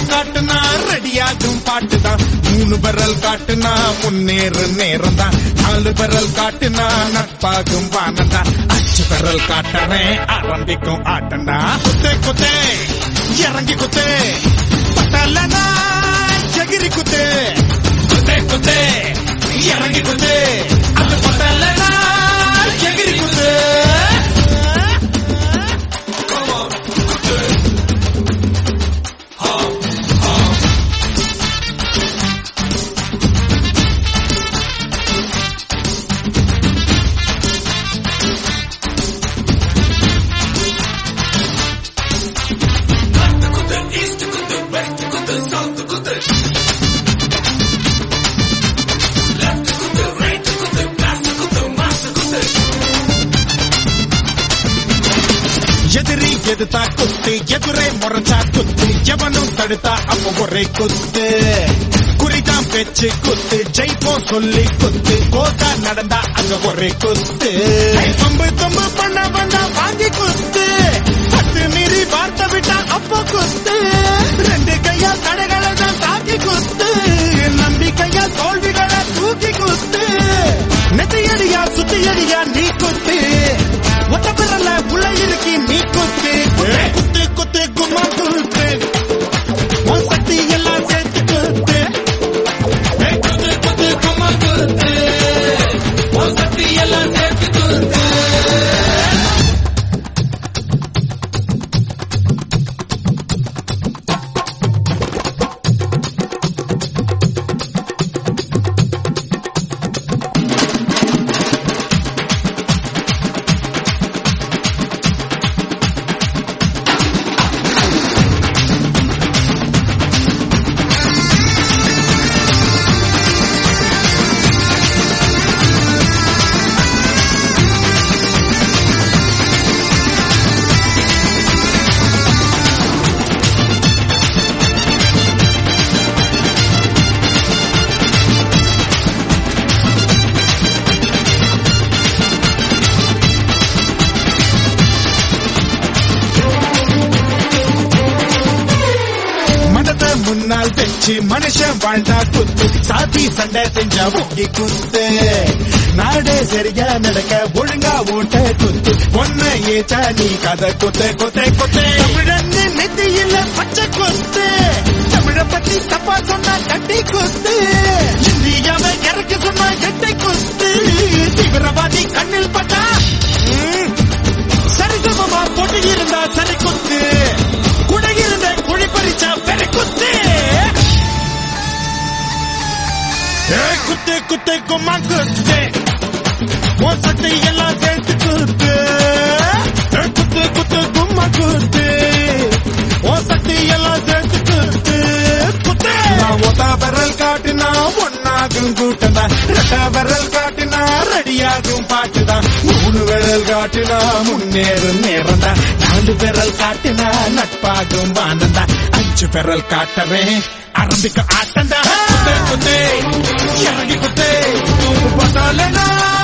காட்டுனா ரெடியாகும் பாட்டுதான் மூணு விரல் காட்டுனா முன்னேறு நேரம் தான் நாலு விரல் காட்டுனா நட்பாகும் வானந்தான் அஞ்சு விரல் காட்டுறேன் ஆரம்பிக்கும் ஆட்டண்டா குத்தே குத்தே இறங்கி குத்தே பட்டலனா எகிரி குத்தே குத்தே குத்தே இறங்கி குத்தே அது பட்டலனா எகிரி குத்தே எதிரி எதுத்தா குத்து எதிரே முறைச்சா குத்து எவனும் தடுத்தா அப்ப ஒரே குத்து குறிதான் பேச்சு குத்து ஜெயிப்போ சொல்லி குத்து கோதா நடந்தா அங்க ஒரே குத்து தொம்பு தொம்பு பண்ண வந்தா வாங்கி குத்து பத்து மீறி வார்த்தை விட்டா அப்போ குத்து ரெண்டு கையா தடைகளை தான் தாக்கி குத்து நம்பிக்கையா தோல்விகளை தூக்கி குத்து நெத்தியடியா சுத்தியடியா நீ குத்து ஒத்த பிறல உள்ள இருக்கி நீ குத்து குத்து குத்து கும்மா குத்து உன் சக்தி எல்லாம் சேர்த்து குத்து ஏய், குத்து குத்து கும்மா குத்து உன் சக்தி எல்லாம் சேர்த்து குத்து மனத முன்னால் வச்சு மனுஷன் வாழ்ந்தா குத்து சாதி சண்டை செஞ்சா ஒங்கி குத்து நாடே சரியா நடக்க ஒழுங்கா ஓட்ட குத்து ஒன்ன ஏச்சா நீ கதை குத்து குத்து குத்து தமிழன் நெத்தியில பச்சை குத்து தமிழ பத்தி தப்பா சொன்னா கட்டி குத்து இந்தியாவை இறக்க சொன்னா எட்டை குத்து தீவிரவாதி கண்ணில் பட்டா ம், சரிசமமா போட்டு இருந்தா சரி குத்து குடை இருந்த குழி பறிச்சா பெரு குத்து ஏய், குத்து குத்து கும்மா குத்து உன் சக்தி எல்லாம் சேர்த்து குத்து ஏய், குத்து குத்து கும்மா குத்து உன் சக்தி எல்லாம் சேர்த்து குத்து குத்து நான் ஒத்த விரல் காட்டினா ஒன்னாகும் கூட்டதா ரெட்ட விரல் காட்டினா ரெடியாகும் பாட்டுதான் மூணு விரல் காட்டினா முன்னேறும் நேரம் தான் நாலு விரல் காட்டினா நட்பாகும் வானந்தா அஞ்சு விரல் காட்டவே ஆரம்பிக்க ஆட்டந்தா குத்தே குத்தே இறங்கி குத்தே பார்த்தாலேனா